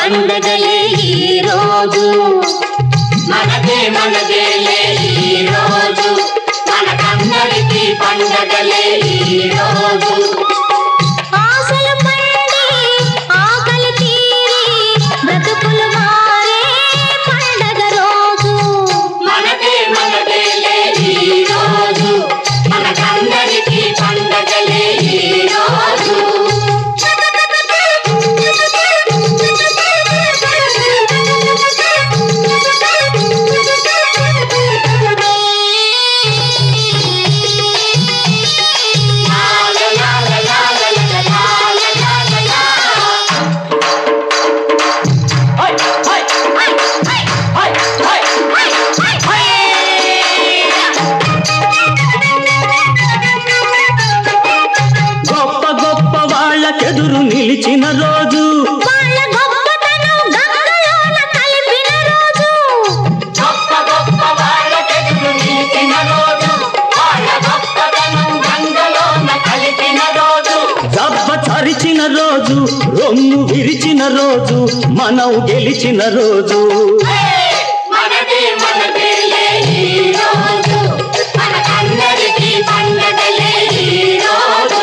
పండగలే ఈ రోజు మనదే మనదేలే ఈ రోజు మనకందరికీ పండగలే ఈ రోజు ఆశలు పండి ఆకలి తీరి బ్రతుకులు మారే పండగ రోజు మనదే మనదేలే ఈ రోజు మనకందరికీ పండగలే ఈ రోజు గొప్ప గొప్ప వాళ్ళకెదురు నిలిచిన రోజు వాళ్ళ గొప్పతనం గంగలోన కలిపిన రోజు గొప్ప గొప్ప వాళ్ళకెదురు నిలిచిన రోజు వాళ్ళ గొప్పతనం గంగలోన కలిపిన రోజు దెబ్బ చరిచిన రోజు రొమ్ము విరిచిన రోజు మనం గెలిచిన రోజు మనదే మనదేలే ఈ రోజు మనకందరికీ పండగలే ఈ రోజు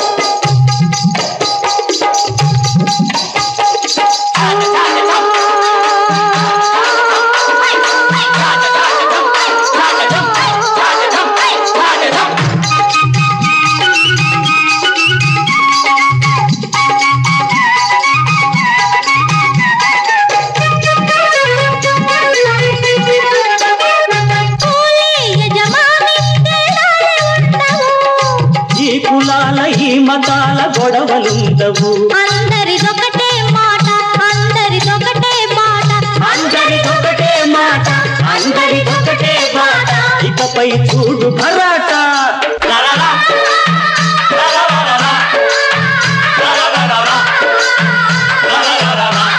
కూలీ యజమాని తేడాలే ఉండవు ఈ కులాల ఈ మతాల గొడవలుండవు అందరిదొకటే మాట అందరిదొకటే మాట అందరిదొకటే మాట అందరిదొకటే మాట ఇకపై చూడు భరాట లలలా, లలలలలా, లలలలలా, లలలలలా.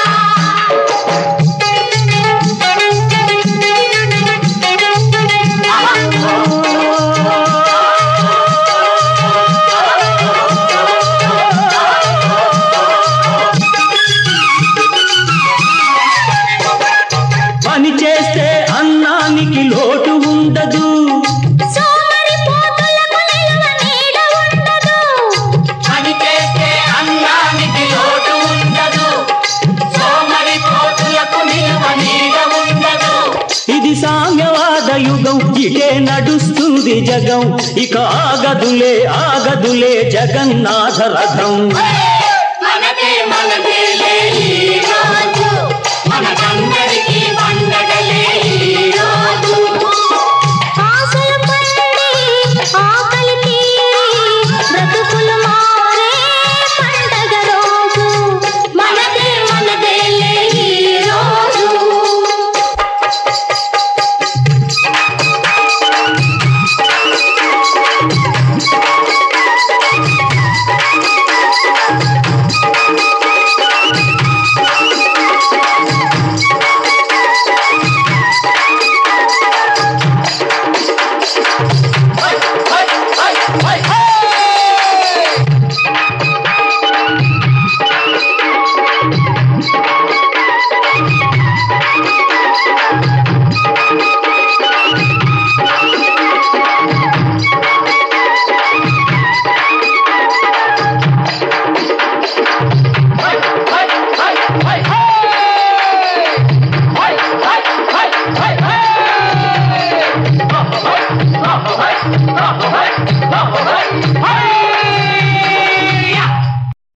పని చేస్తే అన్నానికి లోటు ఉండదు సోమరి పోతులకు నిలువ నీడ ఉండదు పని చేస్తే అన్నానికి లోటు ఉండదు సోమరి పోతులకు నిలువ నీడ ఉండదు ఇది సామ్యవాద యుగం ఇటే నడుస్తుంది జగం ఇక ఆగదులే ఆగదులే జగన్నాథ రథం మనదే మనదేలే ఈ రోజు మన